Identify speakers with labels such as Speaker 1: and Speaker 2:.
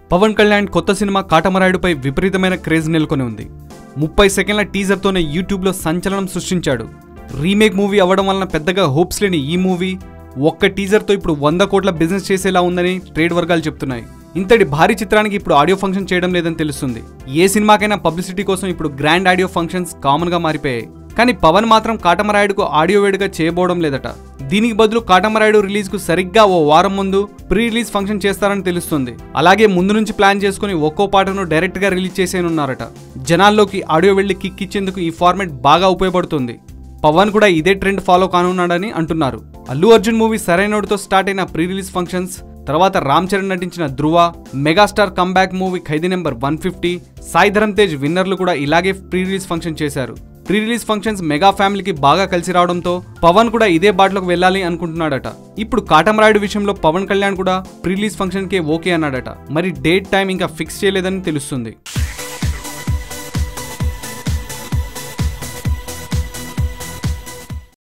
Speaker 1: పవన్ కళ్యాణ్ కొత్త సినిమా కాటమరాయుడుపై విపరీతమైన క్రేజ్ నెలకొని ఉంది ముప్పై సెకండ్ల టీజర్తోనే యూట్యూబ్లో సంచలనం సృష్టించాడు రీమేక్ మూవీ అవ్వడం వలన పెద్దగా హోప్స్ లేని ఈ మూవీ ఒక్క టీజర్తో ఇప్పుడు వంద కోట్ల బిజినెస్ చేసేలా ఉందని ట్రేడ్ వర్గాలు చెప్తున్నాయి ఇంతటి భారీ చిత్రానికి ఇప్పుడు ఆడియో ఫంక్షన్ చేయడం లేదని తెలుస్తుంది ఏ సినిమాకైనా పబ్లిసిటీ కోసం ఇప్పుడు గ్రాండ్ ఆడియో ఫంక్షన్స్ కామన్గా మారిపోయాయి కానీ పవన్ మాత్రం కాటమరాయుడుకు ఆడియో వేడుగా చేయబోవడం లేదట దీనికి బదులు కాటమరాయుడు రిలీజ్ కు సరిగ్గా ఓ వారం ముందు ప్రీ రిలీజ్ ఫంక్షన్ చేస్తారని తెలుస్తుంది అలాగే ముందు నుంచి ప్లాన్ చేసుకుని ఒక్కో పాటను డైరెక్ట్ గా రిలీజ్ చేసేనున్నారట జనాల్లోకి ఆడియో వెళ్లి కిక్ ఇచ్చేందుకు ఈ ఫార్మాట్ బాగా ఉపయోగపడుతుంది పవన్ కూడా ఇదే ట్రెండ్ ఫాలో కానున్నాడని అంటున్నారు అల్లు అర్జున్ మూవీ సరైనోడితో స్టార్ట్ అయిన ప్రీ రిలీజ్ ఫంక్షన్స్ తర్వాత రామ్ చరణ్ నటించిన Dhruva megastar comeback movie Khaidi number one fifty Sai Dharam Tej విన్నర్లు కూడా ఇలాగే ప్రీ రిలీజ్ ఫంక్షన్ చేశారు ప్రీ రిలీజ్ ఫంక్షన్స్ మెగా ఫ్యామిలీకి బాగా కలిసి రావడంతో పవన్ కూడా ఇదే బాటలోకి వెళ్ళాలి అనుకుంటున్నాడట ఇప్పుడు కాటమరాయుడు విషయంలో పవన్ కళ్యాణ్ కూడా ప్రీ రిలీజ్ ఫంక్షన్ కే ఓకే అన్నాడట మరి డేట్ టైం ఇంకా ఫిక్స్ చేయలేదని తెలుస్తుంది